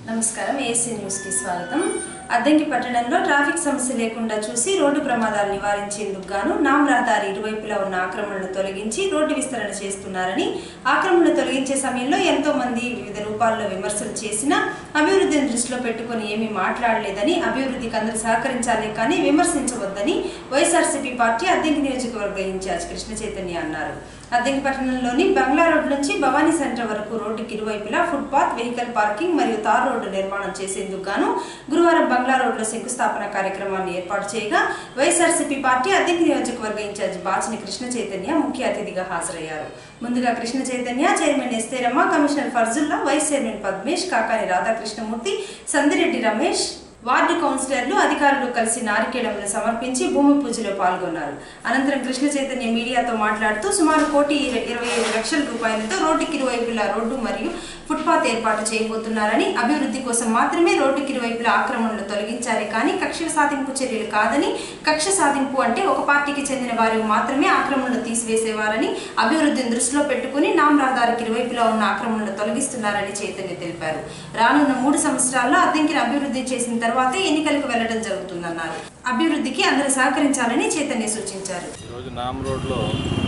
నమస్కారం AC news కి స్వాగతం అద్దంకి పట్టణంలో ట్రాఫిక్ సమస్య లేకుండా చూసి రోడ్డు ప్రమాదాలు నివారించేందుకు గాను నామ్ రహదారి ఇరువైపులా ఉన్న ఆక్రమణలు తొలగించి రోడ్డు విస్తరణ చేస్తున్నారని ఆక్రమణలు తొలగించే సమయంలో ఎంతో మంది వివిధ రూపాల్లో విమర్శలు చేసినా అభివృద్ధిని దృష్టిలో పెట్టుకుని ఏమీ మాట్లాడలేదని అభివృద్ధికి అందరూ సహకరించాలే కానీ విమర్శించవద్దని వైఎస్ఆర్సీపీ పార్టీ అద్దెంకి నియోజకవర్గ ఇన్ఛార్జ్ కృష్ణ చైతన్య అన్నారు అద్దెంకి పట్టణంలోని బంగ్లా రోడ్ నుంచి భవానీ సెంటర్ వరకు రోడ్డుకి ఇరువైపులా ఫుట్పాత్ వెహికల్ పార్కింగ్ మరియు తార్ రోడ్డు నిర్మాణం చేసేందుకు గాను గురువారం బంగ్లా రోడ్లో శంకుస్థాపన కార్యక్రమాన్ని ఏర్పాటు చేయగా వైఎస్ఆర్సీపీ పార్టీ అద్దెంకి నియోజకవర్గ ఇన్ఛార్జ్ బాచిని కృష్ణ చైతన్య ముఖ్య అతిథిగా హాజరయ్యారు ముందుగా Krishna Chaitanya chairman Estheramma commissioner Farzulla vice chairman Padmesh Kakani Radhakrishnamurthy Sandireddy Ramesh ward కౌన్సిలర్లు అధికారులు కలిసి నారికేళములు సమర్పించి భూమి పూజలో పాల్గొన్నారు అనంతరం కృష్ణ చైతన్య మీడియాతో మాట్లాడుతూ సుమారు కోటి ఇర- ఇరవై ఐదు లక్షల రూపాయలతో రోడ్డుకి ఇరువైపులా రోడ్డు మరియు ఫుట్పాత్ ఏర్పాటు చేయబోతున్నారని అభివృద్ధి కోసం మాత్రమే రోడ్డుకి ఇరువైపులా ఆక్రమణలు తొలగించారే కానీ కక్ష సాధింపు చర్యలు కాదని కక్ష సాధింపు అంటే ఒక పార్టీకి చెందిన వారు మాత్రమే ఆక్రమణలు తీసివేసేవారని అభివృద్ధిని దృష్టిలో పెట్టుకుని నామ్ రహదారికి ఇరువైపులా ఉన్న ఆక్రమణలు తొలగిస్తున్నారని చైతన్య తెలిపారు రానున్న మూడు సంవత్సరాల్లో అద్దెంకిని అభివృద్ధి చేసిన తర్వాతే ఎన్నికలకు వెళ్లడం జరుగుతుందన్నారు అభివృద్ధికి అందరూ సహకరించాలని చైతన్య సూచించారు ఈరోజు నామ్ రోడ్లో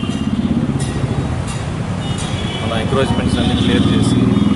మన ఎంక్రోచ్మెంట్స్ అన్ని క్లియర్ చేసి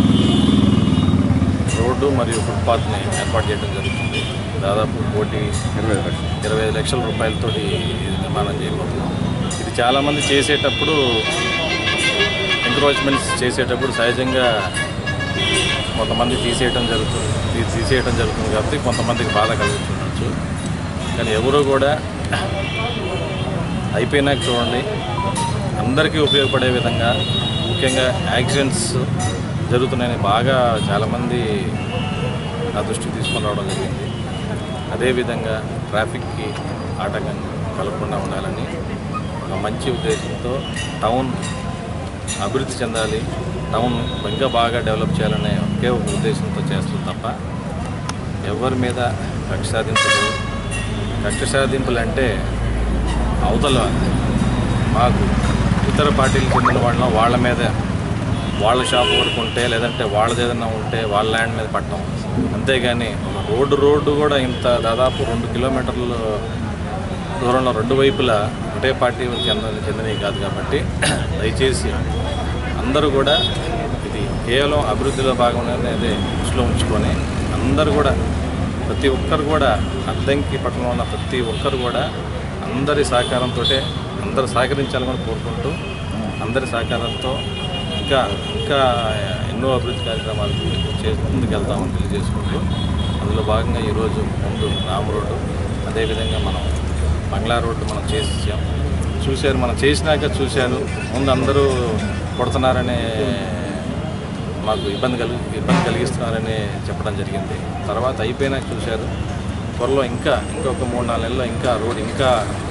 రోడ్డు మరియు ఫుట్పాత్ని ఏర్పాటు చేయడం జరుగుతుంది దాదాపు కోటి ఇరవై లక్షలు ఇరవై ఐదు లక్షల రూపాయలతో నిర్మాణం చేయబోతున్నాం ఇది చాలామంది చేసేటప్పుడు ఎంక్రోచ్మెంట్స్ చేసేటప్పుడు సహజంగా కొంతమంది తీసేయటం జరుగుతుంది తీ- తీసేయటం జరుగుతుంది కాబట్టి కొంతమందికి బాధ కలుగుతుండొచ్చు కానీ ఎవరు కూడా అయిపోయినాక చూడండి అందరికీ ఉపయోగపడే విధంగా ముఖ్యంగా యాక్సిడెంట్స్ జరుగుతున్నాయని బాగా చాలామంది నా దృష్టికి తీసుకొని రావడం జరిగింది అదేవిధంగా ట్రాఫిక్కి ఆటంకం కలగకుండా ఉండాలని ఒక మంచి ఉద్దేశంతో టౌన్ అభివృద్ధి చెందాలి టౌన్ ఇంకా బాగా డెవలప్ చేయాలనే ఒకే ఒక ఉద్దేశంతో చేస్తుంది తప్ప ఎవరి మీద కక్ష సాధించలేదు కక్ష సాధింపులు అంటే అవతల మాకు ఇతర పార్టీలకు చెందిన వాళ్ళ వాళ్ళ మీద వాళ్ళ షాప్ వరకు ఉంటే లేదంటే వాళ్ళది ఏదైనా ఉంటే వాళ్ళ ల్యాండ్ మీద పట్టడం అంతేగాని ఒక రోడ్డు రోడ్డు కూడా ఇంత దాదాపు రెండు కిలోమీటర్లు దూరంలో రెండు వైపులా ఒకటే పార్టీ చెందిన చెందినవి కాదు కాబట్టి దయచేసి అందరూ కూడా ఇది కేవలం అభివృద్ధిలో భాగం అనేది దృష్టిలో ఉంచుకొని అందరూ కూడా ప్రతి ఒక్కరు కూడా అద్దంకి పట్టణంలో ఉన్న ప్రతి ఒక్కరు కూడా అందరి సహకారంతో అందరూ సహకరించాలని కూడా కోరుకుంటూ అందరి సహకారంతో ఇంకా ఇంకా ఎన్నో అభివృద్ధి కార్యక్రమాలు చేసి ముందుకు వెళ్తామని తెలియజేసుకుంటూ అందులో భాగంగా ఈరోజు ముందు రామ్ రోడ్డు అదేవిధంగా మనం బంగ్లా రోడ్డు మనం చేసాం చూశారు మనం చేసినాక చూశారు ముందు అందరూ కొడుతున్నారనే మాకు ఇబ్బంది కలిగి ఇబ్బంది కలిగిస్తున్నారని చెప్పడం జరిగింది తర్వాత అయిపోయినాక చూశారు త్వరలో ఇంకా ఇంకొక మూడు నాలుగు నెలల్లో ఇంకా రోడ్ ఇంకా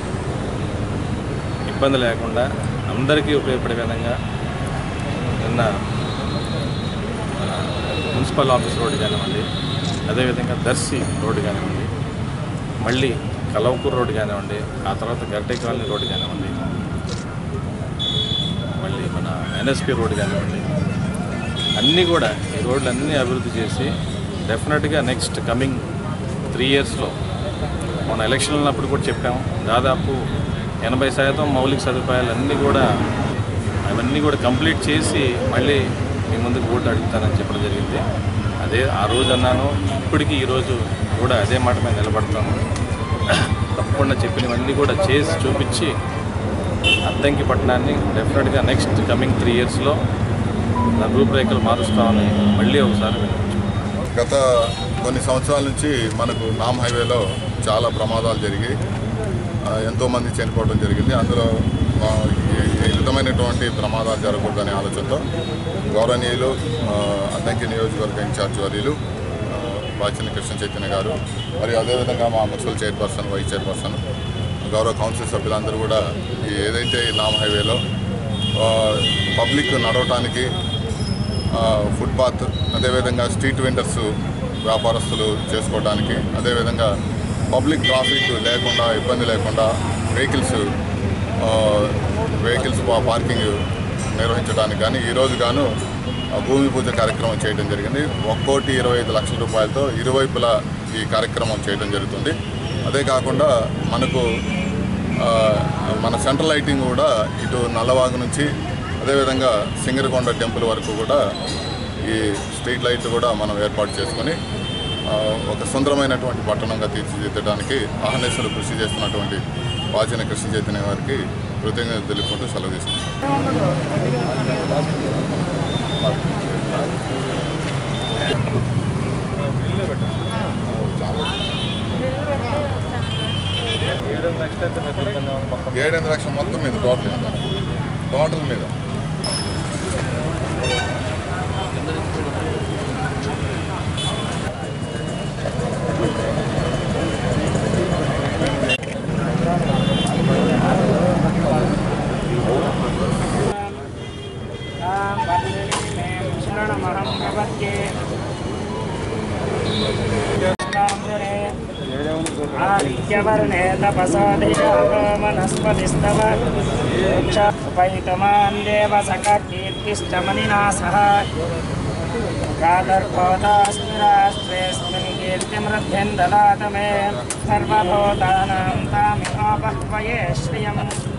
ఇబ్బంది లేకుండా అందరికీ ఉపయోగపడే విధంగా నిన్న మన మున్సిపల్ ఆఫీస్ రోడ్డు కానివ్వండి అదేవిధంగా దర్శి రోడ్డు కానివ్వండి మళ్ళీ కలవకూరు రోడ్డు కానివ్వండి ఆ తర్వాత గర్టే కాలనీ రోడ్డు కానివ్వండి మళ్ళీ మన ఎన్ఎస్పి రోడ్డు కానివ్వండి అన్నీ కూడా ఈ రోడ్లు అన్నీ అభివృద్ధి చేసి డెఫినెట్గా నెక్స్ట్ కమింగ్ త్రీ ఇయర్స్లో మన ఎలక్షన్ ఉన్నప్పుడు కూడా చెప్పాము దాదాపు ఎనభై శాతం మౌలిక సదుపాయాలు అన్నీ కూడా అవన్నీ కూడా కంప్లీట్ చేసి మళ్ళీ మీ ముందుకు ఓటు అడుగుతానని చెప్పడం జరిగింది అదే ఆ రోజు అన్నాను ఇప్పటికీ ఈరోజు కూడా అదే మాట మీద నిలబడతాను తప్పకుండా చెప్పినవన్నీ కూడా చేసి చూపించి అద్దంకి పట్టణాన్ని డెఫినెట్గా నెక్స్ట్ కమింగ్ త్రీ ఇయర్స్లో నా రూపురేఖలు మారుస్తామని మళ్ళీ ఒకసారి వినిపించుకుంటాను గత కొన్ని సంవత్సరాల నుంచి మనకు నామ్ హైవేలో చాలా ప్రమాదాలు జరిగాయి ఆ, ఎంతోమంది చనిపోవడం జరిగింది అందులో ఆ, ఈ- ఈ విధమైనటువంటి ప్రమాదాలు జరగకూడదనే ఆలోచనతో గౌరవనీయులు ఆ, అద్దంకి నియోజకవర్గ ఇన్ఛార్జ్ వర్యులు ఆ, బాచిన కృష్ణ చైతన్య గారు మరియు అదేవిధంగా మా మున్సిపల్ చైర్పర్సన్ వైస్ చైర్పర్సన్ గౌరవ కౌన్సిల్ సభ్యులందరూ కూడా ఈ ఏదైతే ఈ నామ్ హైవేలో ఆ, పబ్లిక్ నడవటానికి ఆ, ఫుట్పాత్ అదేవిధంగా స్ట్రీట్ వెండర్స్ వ్యాపారస్తులు చేసుకోవడానికి అదేవిధంగా పబ్లిక్ ట్రాఫిక్ లేకుండా ఇబ్బంది లేకుండా వెహికల్స్ ఆ, వెహికల్స్ పా- పార్కింగ్ నిర్వహించడానికి కానీ ఈరోజు గాను ఆ, భూమి పూజ కార్యక్రమం చేయడం జరిగింది ఒక కోటి ఇరవై ఐదు లక్షల రూపాయలతో ఇరువైపులా ఈ కార్యక్రమం చేయడం జరుగుతుంది అదే కాకుండా మనకు ఆ, మన సెంట్రల్ లైటింగ్ కూడా ఇటు నల్లవాగు నుంచి అదేవిధంగా సింగరకొండ టెంపుల్ వరకు కూడా ఈ స్ట్రీట్ లైట్ కూడా మనం ఏర్పాటు చేసుకొని ఆ, ఒక సుందరమైనటువంటి పట్టణంగా తీర్చిదిద్దడానికి ఆహ్నేశ్వరు కృషి చేస్తున్నటువంటి వాచిన కృషి చైతన్య వారికి కృతజ్ఞత తెలుపుకుంటూ సెలవు తీసుకుంటాం ఏడెనిమిది లక్షల మొత్తం మీద టోటల్ మీద టోటల్ మీద శరణమహం ప్రపద్యే ఆదిత్యవర్ణే తపసాధిశామో వనస్పతిస్తవ ఉపైతమాన్ దేవ సకీర్తిష్టమనినా సహ కాదర్భోతాస్మి రాష్ట్రేస్మిన్ కీర్తిమృద్ధ్యం దదాత మే సర్వభూతానాం తామిహాపహ్వయే శ్రియం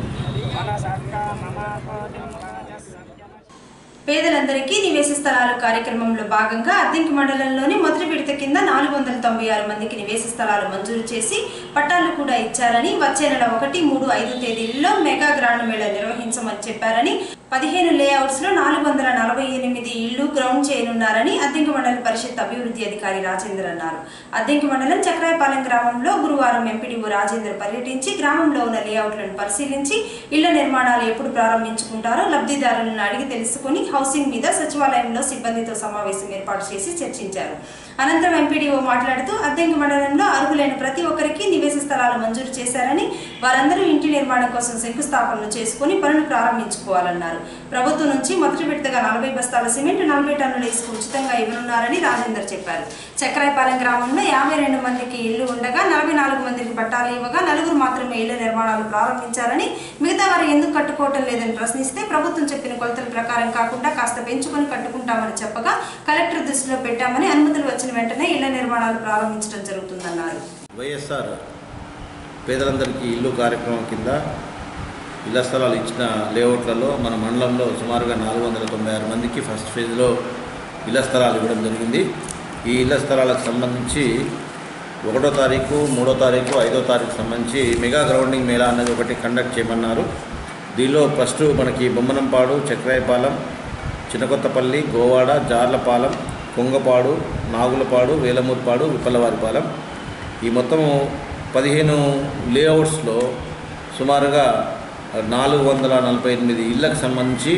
మనసర్కామమాపోతిం రాజసత్యమ పేదలందరికీ నివేశ స్థలాలు కార్యక్రమంలో భాగంగా అద్దెంకి మండలంలోని మొదటి విడత కింద నాలుగు వందల తొంభై ఆరు మందికి నివేశ స్థలాలు మంజూరు చేసి పట్టాలు కూడా ఇచ్చారని వచ్చే నెల ఒకటి మూడు ఐదు తేదీల్లో మెగా గ్రాండ్ మేళా నిర్వహించమని చెప్పారని పదిహేను లేఅవుట్స్ లో నాలుగు వందల నలభై ఎనిమిది ఇళ్లు గ్రౌండ్ చేయనున్నారని అద్దెంకి మండల పరిషత్ అభివృద్ధి అధికారి రాజేందర్ అన్నారు అద్దెంకి మండలం చక్రాయపాలెం గ్రామంలో గురువారం ఎంపీడీఓ రాజేందర్ పర్యటించి గ్రామంలో ఉన్న లేఅవుట్లను పరిశీలించి ఇళ్ల నిర్మాణాలు ఎప్పుడు ప్రారంభించుకుంటారో లబ్ధిదారులను అడిగి తెలుసుకుని హౌసింగ్ మీద సచివాలయంలో సిబ్బందితో సమావేశం ఏర్పాటు చేసి చర్చించారు అనంతరం ఎంపీడీఓ మాట్లాడుతూ అద్దెంకి మండలంలో అర్హులైన ప్రతి ఒక్కరికి నివేశ స్థలాలు మంజూరు చేశారని వారందరూ ఇంటి నిర్మాణం కోసం శంకుస్థాపనలు చేసుకుని పనులు ప్రారంభించుకోవాలన్నారు ప్రభుత్వం నుంచి మొదటి విడతగా నలభై బస్తాల సిమెంట్ నలభై టన్నుల ఇసుక ఉచితంగా ఇవ్వనున్నారని రాజేందర్ చెప్పారు చక్రాయపాలెం గ్రామంలో యాభై రెండు మందికి ఇల్లు ఉండగా నలభై నాలుగు మందికి పట్టాలు ఇవ్వగా నలుగురు మాత్రమే ఇళ్ల నిర్మాణాలు ప్రారంభించారని మిగతా వారు ఎందుకు కట్టుకోవటం లేదని ప్రశ్నిస్తే ప్రభుత్వం చెప్పిన కొలతల ప్రకారం కాకుండా కాస్త పెంచుకొని కట్టుకుంటామని చెప్పగా కలెక్టర్ దృష్టిలో పెట్టామని అనుమతులు వచ్చిన వెంటనే ఇళ్ల నిర్మాణాలు ప్రారంభించడం జరుగుతుందన్నారు వైఎస్ఆర్ పేదలందరికీ ఇల్లు కార్యక్రమం కింద ఇళ్ల స్థలాలు ఇచ్చిన లేఅవుట్లలో మన మండలంలో సుమారుగా నాలుగు వందల తొంభై ఆరు మందికి ఫస్ట్ ఫేజ్లో ఇళ్ల స్థలాలు ఇవ్వడం జరిగింది ఈ ఇళ్ల స్థలాలకు సంబంధించి ఒకటో తారీఖు మూడో తారీఖు ఐదో తారీఖు సంబంధించి మెగా గ్రౌండింగ్ మేళా అన్నది ఒకటి కండక్ట్ చేయమన్నారు దీనిలో ఫస్ట్ మనకి బొమ్మనంపాడు చక్రాయపాలెం చిన్నకొత్తపల్లి గోవాడ జార్లపాలెం కొంగపాడు నాగులపాడు వేలమూరుపాడు విప్పలవారిపాలెం ఈ మొత్తం పదిహేను లేఅవుట్స్లో సుమారుగా నాలుగు వందల నలభై ఎనిమిది ఇళ్లకు సంబంధించి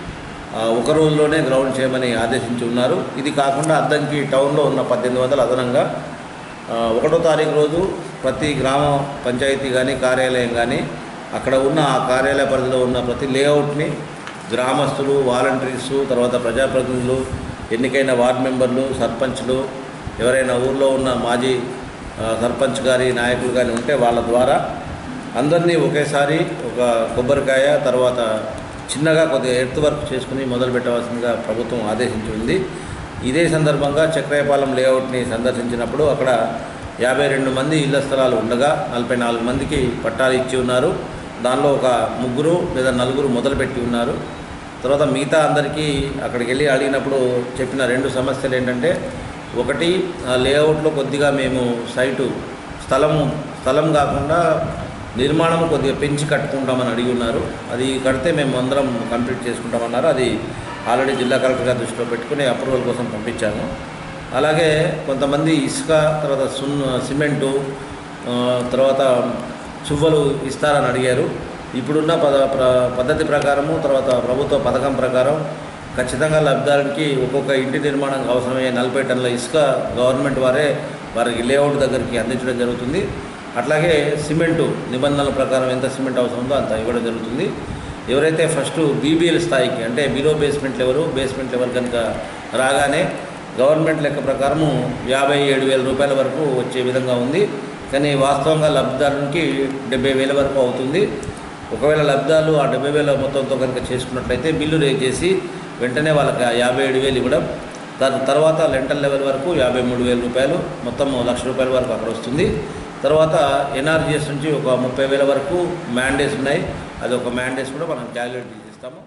ఆ, ఒక రోజులోనే గ్రౌండ్ చేయమని ఆదేశించి ఉన్నారు ఇది కాకుండా అద్దంకి టౌన్లో ఉన్న పద్దెనిమిది వందలు అదనంగా ఆ, ఒకటో తారీఖు రోజు ప్రతి గ్రామ పంచాయతీ కానీ కార్యాలయం కానీ అక్కడ ఉన్న ఆ కార్యాలయ పరిధిలో ఉన్న ప్రతి లేఅవుట్ని గ్రామస్తులు వాలంటీర్సు తర్వాత ప్రజాప్రతినిధులు ఎన్నికైన వార్డు మెంబర్లు సర్పంచ్లు ఎవరైనా ఊర్లో ఉన్న మాజీ ఆ, సర్పంచ్ గారి నాయకులు కానీ ఉంటే వాళ్ళ ద్వారా అందరినీ ఒకేసారి ఒక కొబ్బరికాయ తర్వాత చిన్నగా కొద్దిగా ఎర్త్ వర్క్ చేసుకుని మొదలు పెట్టవలసిందిగా ప్రభుత్వం ఆదేశించి ఉంది ఇదే సందర్భంగా చక్రయపాలెం లేఅవుట్ని సందర్శించినప్పుడు అక్కడ యాభై రెండు మంది ఇళ్ల స్థలాలు ఉండగా నలభై నాలుగు మందికి పట్టాలు ఇచ్చి ఉన్నారు దానిలో ఒక ముగ్గురు లేదా నలుగురు మొదలుపెట్టి ఉన్నారు తర్వాత మిగతా అందరికీ అక్కడికి వెళ్ళి అడిగినప్పుడు చెప్పిన రెండు సమస్యలు ఏంటంటే ఒకటి ఆ లేఅవుట్లో కొద్దిగా మేము సైటు స్థలము స్థలం కాకుండా నిర్మాణం కొద్దిగా పెంచి కట్టుకుంటామని అడిగి ఉన్నారు అది కడితే మేము అందరం కంప్లీట్ చేసుకుంటామన్నారు అది ఆల్రెడీ జిల్లా కలెక్టర్ గారి దృష్టిలో పెట్టుకుని అప్రూవల్ కోసం పంపించాము అలాగే కొంతమంది ఇసుక తర్వాత సున్ సిమెంటు ఆ, తర్వాత చువ్వలు ఇస్తారని అడిగారు ఇప్పుడున్న పద ప్ర- పద్ధతి ప్రకారము తర్వాత ప్రభుత్వ పథకం ప్రకారం ఖచ్చితంగా లబ్ధిదారునికి ఒక్కొక్క ఇంటి నిర్మాణానికి అవసరమయ్యే నలభై టన్నుల ఇసుక గవర్నమెంట్ వారే వారికి లేఅవుట్ దగ్గరికి అందించడం జరుగుతుంది అట్లాగే సిమెంటు నిబంధనల ప్రకారం ఎంత సిమెంట్ అవసరం ఉందో అంత ఇవ్వడం జరుగుతుంది ఎవరైతే ఫస్ట్ బీబీఎల్ స్థాయికి అంటే below basement level basement level కనుక రాగానే గవర్నమెంట్ లెక్క ప్రకారము యాభై ఏడు వేల రూపాయల వరకు వచ్చే విధంగా ఉంది కానీ వాస్తవంగా లబ్ధిదారునికి డెబ్బై వేల వరకు అవుతుంది ఒకవేళ లబ్ధాలు ఆ డెబ్బై వేల మొత్తంతో కనుక చేసుకున్నట్లయితే బిల్లు రేజ్ చేసి వెంటనే వాళ్ళకి ఆ యాభై ఏడు వేలు ఇవ్వడం దాని తర్వాత లెంటల్ లెవెల్ వరకు యాభై మూడు వేల రూపాయలు మొత్తం లక్ష రూపాయల వరకు అక్కడ వస్తుంది తర్వాత ఎన్ఆర్జీఎస్ నుంచి ఒక ముప్పై వేల వరకు మ్యాండేస్ ఉన్నాయి అది ఒక మ్యాండేస్ కూడా మనం క్యాలిక్యులేట్ చేస్తాము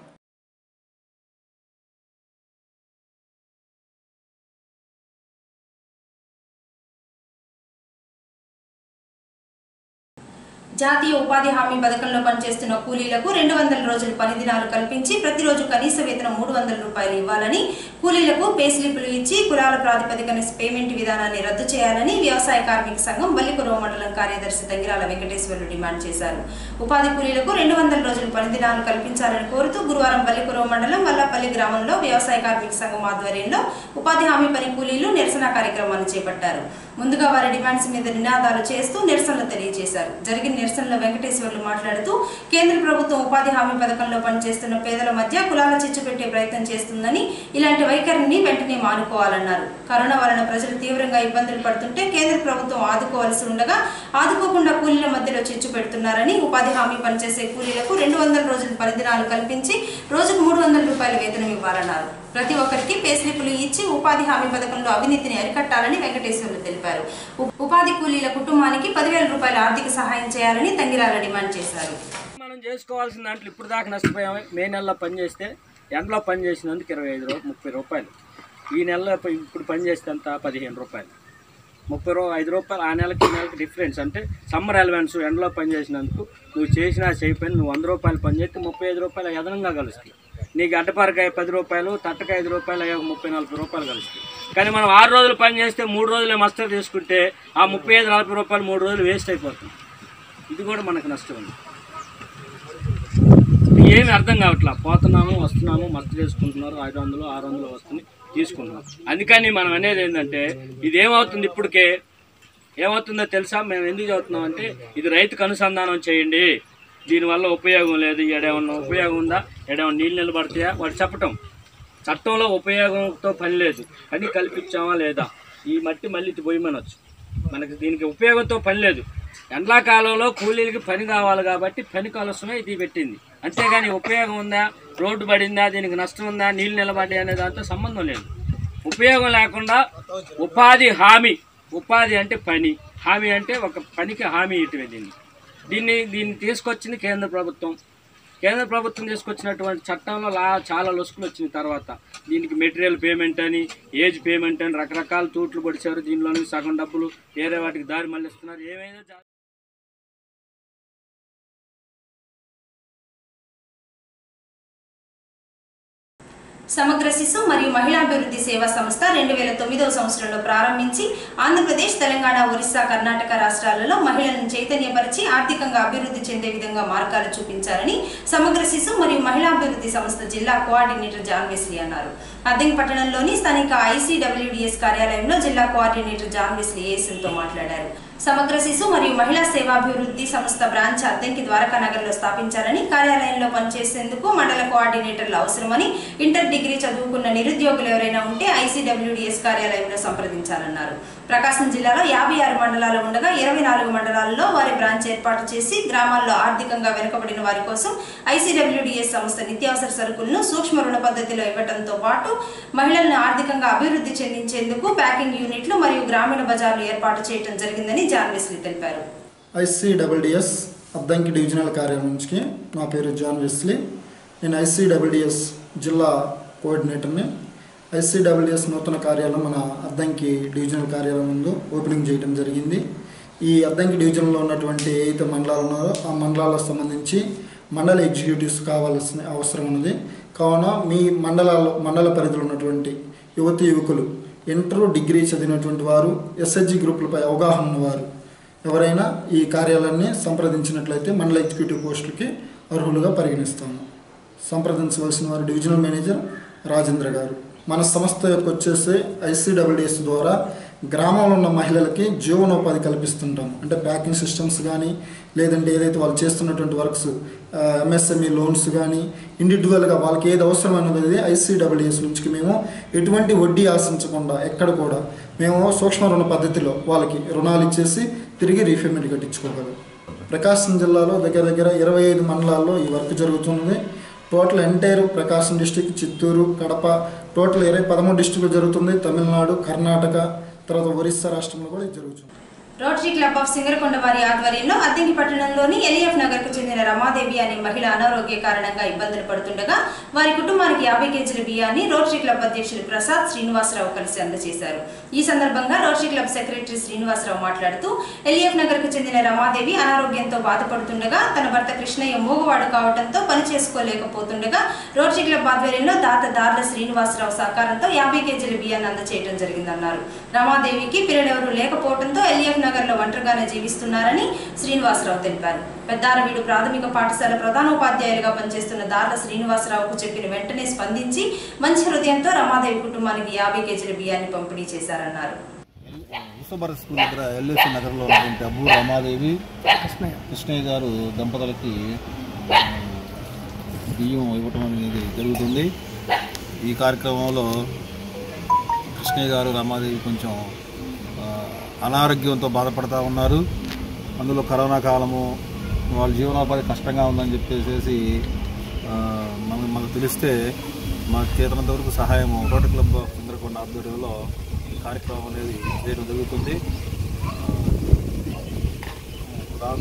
జాతీయ ఉపాధి హామీ పథకంలో పనిచేస్తున్న కూలీలకు రెండు వందల రోజులు పని దినాలు కల్పించి ప్రతిరోజు కనీస వేతనం మూడు వందల రూపాయలు ఇవ్వాలని కూలీలకు పే స్లిప్లు ఇచ్చి కులాల ప్రాతిపదికన పేమెంట్ విధానాన్ని రద్దు చేయాలని వ్యవసాయ కార్మిక సంఘం బల్లికురవ మండలం కార్యదర్శి తంగిరాల వెంకటేశ్వర్లు డిమాండ్ చేశారు ఉపాధి కూలీలకు రెండు వందల రోజులు పని దినాలు కల్పించాలని కోరుతూ గురువారం బల్లికురవ మండలం వల్లపల్లి గ్రామంలో వ్యవసాయ కార్మిక సంఘం ఆధ్వర్యంలో ఉపాధి హామీ పని కూలీలు నిరసన కార్యక్రమాన్ని చేపట్టారు ముందుగా వారి డిమాండ్స్ మీద నినాదాలు చేస్తూ నిరసనలు తెలియజేశారు జరిగిన నిరసనలో వెంకటేశ్వర్లు మాట్లాడుతూ కేంద్ర ప్రభుత్వం ఉపాధి హామీ పథకంలో పనిచేస్తున్న పేదల మధ్య కులాల చిచ్చు పెట్టే ప్రయత్నం చేస్తుందని ఇలాంటి వైఖరిని వెంటనే మానుకోవాలన్నారు కరోనా వలన ప్రజలు తీవ్రంగా ఇబ్బందులు పడుతుంటే కేంద్ర ప్రభుత్వం ఆదుకోవాల్సి ఉండగా ఆదుకోకుండా కూలీల మధ్యలో చిచ్చు పెడుతున్నారని ఉపాధి హామీ పనిచేసే కూలీలకు రెండు వందల రోజుల పరిదినాలు కల్పించి రోజుకు మూడు వందల రూపాయల వేతనం ఇవ్వాలన్నారు ప్రతి ఒక్కరికి పే స్లిప్లు ఇచ్చి ఉపాధి హామీ పథకంలో అవినీతిని అరికట్టాలని వెంకటేశ్వర్లు తెలిపారు ఉ- ఉపాధి కూలీల కుటుంబానికి పదివేల రూపాయల ఆర్థిక సహాయం చేయాలని తంగిరాల డిమాండ్ చేశారు మనం చేసుకోవాల్సిన దాంట్లో ఇప్పుడు దాకా నష్టపోయాము మే నెలలో పని చేస్తే ఎండలో పని చేసినందుకు ఇరవై ఐదు రూ ముప్పై రూపాయలు ఈ నెలలో ఇప్పు- ఇప్పుడు పని చేస్తే అంత పదిహేను రూపాయలు ముప్పై రూ ఐదు రూపాయలు ఆ నెలకి ఈ నెలకి డిఫరెన్స్ అంటే సమ్మర్ ఎలవెన్స్ ఎండలో పని చేసినందుకు నువ్వు చేసినా చేయకపోయినా నువ్వు వంద రూపాయలు పని చేస్తే ముప్పై ఐదు రూపాయలు అదనంగా కలుస్తాయి నీకు గడ్డపారకాయ పది రూపాయలు తట్టకాయ ఐదు రూపాయలు అయ్యాక ముప్పై నలభై రూపాయలు కలుస్తాయి కానీ మనం ఆరు రోజులు పని చేస్తే మూడు రోజులే మస్టర్ తీసుకుంటే ఆ ముప్పై ఐదు నలభై రూపాయలు మూడు రోజులు వేస్ట్ అయిపోతుంది ఇది కూడా మనకు నష్టం ఉంది ఏమి అర్థం కావట్లా పోతున్నాము వస్తున్నాము మస్తు చేసుకుంటున్నారు ఐదు వందలు ఆరు వందలు వస్తుంది తీసుకుంటున్నాం అందుకని మనం అనేది ఏంటంటే ఇది ఏమవుతుంది ఇప్పటికే ఏమవుతుందో తెలుసా మేము ఎందుకు చదువుతున్నాం అంటే ఇది రైతుకు అనుసంధానం చేయండి దీనివల్ల ఉపయోగం లేదు ఎడేమన్నా ఉపయోగం ఉందా ఎడేమన్నా నీళ్ళు నిలబడతాయా వాడు చెప్పటం చట్టంలో ఉపయోగంతో పని లేదు అని కల్పించామా లేదా ఈ మట్టి మళ్ళీ ఇటు పోయమనొచ్చు మనకి దీనికి ఉపయోగంతో పని లేదు ఎండాకాలంలో కూలీలకి పని కావాలి కాబట్టి పని కలుసమే ఇది పెట్టింది అంతేగాని ఉపయోగం ఉందా రోడ్డు పడిందా దీనికి నష్టం ఉందా నీళ్ళు నిలబడ్డాయి అనే దాంతో సంబంధం లేదు ఉపయోగం లేకుండా ఉపాధి హామీ ఉపాధి అంటే పని హామీ అంటే ఒక పనికి హామీ ఇటువే దీన్ని దీన్ని దీన్ని తీసుకొచ్చింది కేంద్ర ప్రభుత్వం కేంద్ర ప్రభుత్వం తీసుకొచ్చినటువంటి చట్టంలో లా చాలా లొసుకులు వచ్చిన తర్వాత దీనికి మెటీరియల్ పేమెంట్ అని ఏజ్ పేమెంట్ అని రకరకాల తూట్లు పొడిచారు దీనిలోని సగం డబ్బులు వేరే వాటికి దారి మళ్ళిస్తున్నారు ఏమైనా జా- సమగ్ర శిశు మరియు మహిళాభివృద్ధి సేవా సంస్థ రెండు వేల తొమ్మిదవ సంవత్సరంలో ప్రారంభించి ఆంధ్రప్రదేశ్ తెలంగాణ ఒరిస్సా కర్ణాటక రాష్ట్రాలలో మహిళలను చైతన్యపరిచి ఆర్థికంగా అభివృద్ధి చెందే విధంగా మార్గాలు చూపించాలని సమగ్ర శిశు మరియు మహిళాభివృద్ధి సంస్థ జిల్లా కోఆర్డినేటర్ జాన్ వెస్లీ అన్నారు అద్దెంకి పట్టణంలోని స్థానిక ఐసీడబ్ల్యూడిఎస్ కార్యాలయంలో జిల్లా కోఆర్డినేటర్ జాన్ వెస్లీ ఏఎస్ఎల్తో మాట్లాడారు సమగ్ర శిశు మరియు మహిళా సేవాభివృద్ధి సంస్థ బ్రాంచ్ అద్దెంకి ద్వారకా నగర్లో స్థాపించాలని కార్యాలయంలో పనిచేసేందుకు మండల కోఆర్డినేటర్లు అవసరమని ఇంటర్ డిగ్రీ చదువుకున్న నిరుద్యోగులు ఎవరైనా ఉంటే ఐసీడబ్ల్యూడిఎస్ కార్యాలయంలో సంప్రదించాలన్నారు ప్రకాశం జిల్లాలో యాభై ఆరు మండలాలు ఉండగా ఇరవై నాలుగు మండలాల్లో వారి బ్రాంచ్ ఏర్పాటు చేసి గ్రామాల్లో ఆర్థికంగా వెనుకబడిన వారి కోసం ఐసీడబ్ల్యూడిఎస్ సంస్థ నిత్యావసర సరుకులను సూక్ష్మ రుణ పద్ధతిలో ఇవ్వడంతో పాటు మహిళలను ఆర్థికంగా అభివృద్ధి చెందించేందుకు ప్యాకింగ్ యూనిట్లు మరియు గ్రామీణ బజార్లు ఏర్పాటు చేయడం జరిగిందని జాన్ వెస్లీ తెలిపారు ఐసీడబ్ల్యూడిఎస్ అద్దంకి డివిజనల్ కార్యాలయం నుంచి నా పేరు జాన్ వెస్లీ నేను ఐసీడబ్ల్యూడిఎస్ జిల్లా కోఆర్డినేటర్ని ఐసీడబ్ల్యూడిఎస్ నూతన కార్యాలయం మన అద్దంకి డివిజనల్ కార్యాలయం ముందు ఓపెనింగ్ చేయడం జరిగింది ఈ అద్దంకి డివిజన్లో ఉన్నటువంటి ఏదైతే మండలాలు ఉన్నారో ఆ మండలాలకు సంబంధించి మండల ఎగ్జిక్యూటివ్స్ కావాల్సిన అవసరం ఉన్నది కావున మీ మండలాల్లో మండల పరిధిలో ఉన్నటువంటి యువతి యువకులు ఇంటర్ డిగ్రీ చదివినటువంటి వారు ఎస్హెచ్జి గ్రూపులపై అవగాహన ఉన్నవారు ఎవరైనా ఈ కార్యాలయాన్ని సంప్రదించినట్లయితే మండల ఎగ్జిక్యూటివ్ పోస్టులకి అర్హులుగా పరిగణిస్తాము సంప్రదించవలసిన వారు డివిజనల్ మేనేజర్ రాజేంద్ర గారు మన సంస్థ యొక్క వచ్చేసి ఐసీడబ్ల్యూడిఎస్ ద్వారా గ్రామంలో ఉన్న మహిళలకి జీవనోపాధి కల్పిస్తుంటాం అంటే ప్యాకింగ్ సిస్టమ్స్ కానీ లేదంటే ఏదైతే వాళ్ళు చేస్తున్నటువంటి వర్క్స్ ఎంఎస్ఎంఈ లోన్స్ కానీ ఇండివిజువల్గా వాళ్ళకి ఏది అవసరమైనది ఐసీడబ్ల్యూఎస్ నుంచి మేము ఎటువంటి వడ్డీ ఆశించకుండా ఎక్కడ కూడా మేము సూక్ష్మ రుణ పద్ధతిలో వాళ్ళకి రుణాలు ఇచ్చేసి తిరిగి రీపేమెంట్ కట్టించుకోగలం ప్రకాశం జిల్లాలో దగ్గర దగ్గర ఇరవై ఐదు మండలాల్లో ఈ వర్క్ జరుగుతున్నది total entire Prakasam district Chittoor Kadapa total ఇరవై పదమూడు డిస్టిక్లు జరుగుతుంది తమిళనాడు కర్ణాటక తర్వాత ఒరిస్సా రాష్ట్రంలో కూడా ఇది జరుగుతుంది రోటరీ క్లబ్ ఆఫ్ సింగరకొండ వారి ఆధ్వర్యంలో అద్దెంకి పట్టణంలోని ఎలిఎఫ్ నగర్ కు చెందిన రమాదేవి అనే మహిళ అనారోగ్య కారణంగా ఇబ్బందులు పడుతుండగా వారి కుటుంబానికి యాభై కేజీల బియ్యాన్ని రోటరీ క్లబ్ అధ్యక్షులు ప్రసాద్ శ్రీనివాసరావు కలిసి అందజేశారు ఈ సందర్భంగా రోటరీ క్లబ్ సెక్రటరీ శ్రీనివాసరావు మాట్లాడుతూ ఎలిఎఫ్ నగర్ కు చెందిన రమాదేవి అనారోగ్యంతో బాధపడుతుండగా తన భర్త కృష్ణయ్య మూగవాడు కావడంతో పని చేసుకోలేకపోతుండగా రోటరీ క్లబ్ ఆధ్వర్యంలో దాత దార్ల శ్రీనివాసరావు సహకారంతో యాభై కేజీల బియ్యాన్ని అందజేయడం జరిగిందన్నారు రమాదేవికి పిల్లలెవరూ లేకపోవడంతో ఎల్ఎఫ్ నగర్ లో ఒంటరిగానే జీవిస్తున్నారని శ్రీనివాసరావు తెలిపారు పెద్దారవీడు ప్రాథమిక పాఠశాల ప్రధానోపాధ్యాయులుగా పనిచేస్తున్న దార్ల శ్రీనివాసరావుకు చెప్పిన వెంటనే స్పందించి మంచి హృదయంతో రమాదేవి కుటుంబానికి యాభై కేజీల బియ్యాన్ని పంపిణీ చేశారన్నారు విశ్వభారత్ స్కూల్ దగ్గర ఎల్ఏసి నగర్లో ఉన్నటువంటి అబ్బు రమాదేవి కృష్ణయ్య గారు దంపతులకి ఆ, బియ్యం ఇవ్వటం అనేది జరుగుతుంది ఈ కార్యక్రమంలో కృష్ణయ్య గారు రమాదేవి కొంచెం ఆ, అనారోగ్యంతో బాధపడతా ఉన్నారు అందులో కరోనా కాలము వాళ్ళ జీవనోపాధి కష్టంగా ఉందని చెప్పేసి ఆ, మనకు మనకు తెలిస్తే మా చేతనంత వరకు సహాయం రోటరీ క్లబ్ ఆఫ్ చంద్రకొండ ఆధ్వర్యంలో ఈ కార్యక్రమం అనేది చేయడం జరుగుతుంది ఆ,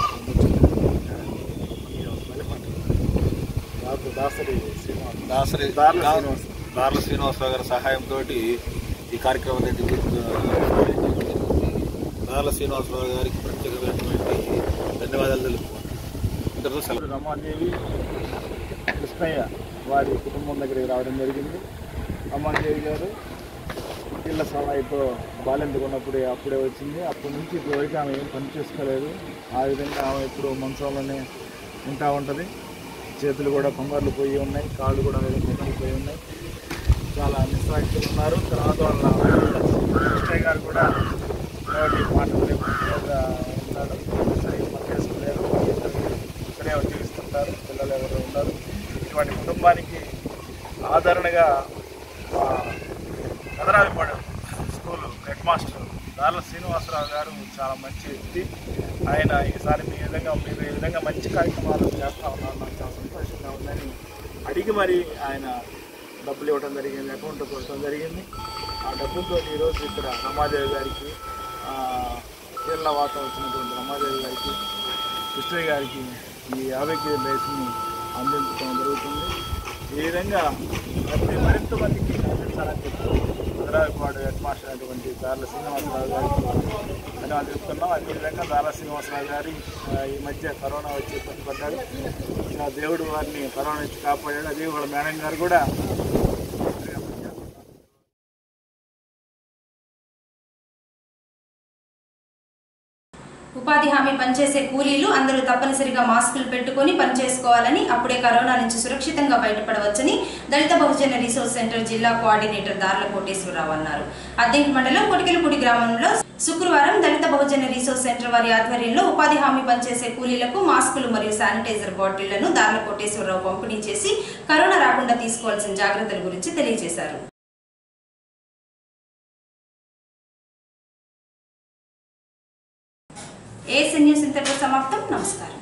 తర్వాత దాసరి దాసరి దార్ల శ్రీనివాసరావు గారి సహాయంతో ఈ కార్యక్రమం అనేది దార్ల శ్రీనివాసరావు గారికి ప్రత్యేకమైనటువంటి ధన్యవాదాలు తెలుపుకుంటున్నాను ఇంతటితో సెలవు రమాదేవి కృష్ణయ్య వారి కుటుంబం దగ్గరికి రావడం జరిగింది రమాదేవి గారు ఇళ్ళ సహాయంతో బాలెంతకు ఉన్నప్పుడే అప్పుడే వచ్చింది అప్పటి నుంచి ఇప్పటివరకు ఆమె ఏం పని చేసుకోలేదు ఆ విధంగా ఆమె ఇప్పుడు మంచంలోనే ఉంటా ఉంటుంది చేతులు కూడా కొంగర్లు పోయి ఉన్నాయి కాళ్ళు కూడా కొంగర్లు పోయి ఉన్నాయి చాలా నిస్సాక్షులు ఉన్నారు తర్వాత వాళ్ళ కృష్ణయ్య గారు కూడా నోటి మాటలు లేకుండా ఉన్నాడు సరిగ్గా పని చేసుకోలేరు ఇక్కడే జీవిస్తుంటారు పిల్లలు ఎవరు ఉన్నారు ఇటువంటి కుటుంబానికి ఆదరణగా మా కదరావిపాడు స్కూల్ హెడ్ మాస్టర్ దార్ల శ్రీనివాసరావు గారు చాలా మంచి వ్యక్తి ఆయన ఈసారి మీ విధంగా మీరు ఈ విధంగా మంచి కార్యక్రమాలు చేస్తా ఉన్నారు నాకు చాలా సంతోషంగా ఉందని అడిగి మరి ఆయన డబ్బులు ఇవ్వడం జరిగింది అకౌంట్ కొట్టడం జరిగింది ఆ డబ్బులతో ఈరోజు ఇక్కడ రమాదేవి గారికి ఆ, కీళ్ళ వాతం వచ్చినటువంటి రమాదేవి గారికి కృష్ణయ్య గారికి ఈ యాభై కేజీ రైస్ని అందించడం జరుగుతుంది ఈ విధంగా ప్రతి మరింత మందికి అందించాలని చెప్పి హైదరాబాద్ హెడ్ మాస్టర్ అయినటువంటి దార్ల శ్రీనివాసరావు గారికి ధన్యవాదాలు చెప్తున్నాం అదేవిధంగా దార్ల శ్రీనివాసరావు గారి ఆ, ఈ మధ్య కరోనా వచ్చి ఇబ్బంది పడ్డారు ఆ దేవుడు వారిని కరోనా నుంచి కాపాడాడు అదే వాళ్ళ మేడం గారు కూడా ఉపాధి హామీ పనిచేసే కూలీలు అందరూ తప్పనిసరిగా మాస్కులు పెట్టుకొని పనిచేసుకోవాలని అప్పుడే కరోనా నుంచి సురక్షితంగా బయటపడవచ్చని దళిత బహుజన రీసోర్స్ సెంటర్ జిల్లా కోఆర్డినేటర్ దార్ల కోటేశ్వరరావు అన్నారు అద్దెంకి మండలం కొటికెలపూడి గ్రామంలో శుక్రవారం దళిత బహుజన రీసోర్స్ సెంటర్ వారి ఆధ్వర్యంలో ఉపాధి హామీ పనిచేసే కూలీలకు మాస్కులు మరియు శానిటైజర్ బాటిళ్లను దార్ల కోటేశ్వరరావు పంపిణీ చేసి కరోనా రాకుండా తీసుకోవాల్సిన జాగ్రత్తల గురించి తెలియజేశారు ఏఎస్ఎన్ న్యూస్ ఇంతటితో సమాప్తం నమస్కారం